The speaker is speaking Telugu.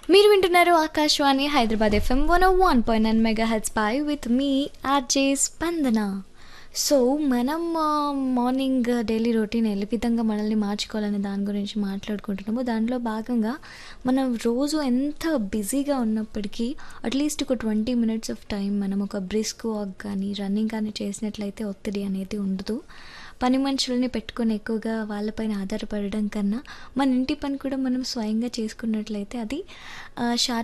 మీరు వింటున్నారు Akashvani Hyderabad FM one one point nine mega hertz పై విత్ మీ ఆర్జే స్పందన సో మనం మార్నింగ్ డైలీ రొటీన్ ఏ విధంగా మనల్ని మార్చుకోవాలనే దాని గురించి మాట్లాడుకుంటున్నాము దాంట్లో భాగంగా మనం రోజు ఎంత బిజీగా ఉన్నప్పటికీ అట్లీస్ట్ ఒక ట్వంటీ మినిట్స్ ఆఫ్ టైం మనం ఒక బ్రిస్క్ వాక్ కానీ రన్నింగ్ కానీ చేసినట్లయితే ఒత్తిడి అనేది ఉండదు పని మనుషుల్ని పెట్టుకొని ఎక్కువగా వాళ్ళపైన ఆధారపడడం కన్నా మన ఇంటి పని కూడా మనం స్వయంగా చేసుకున్నట్లయితే అది ఆ, శారీరక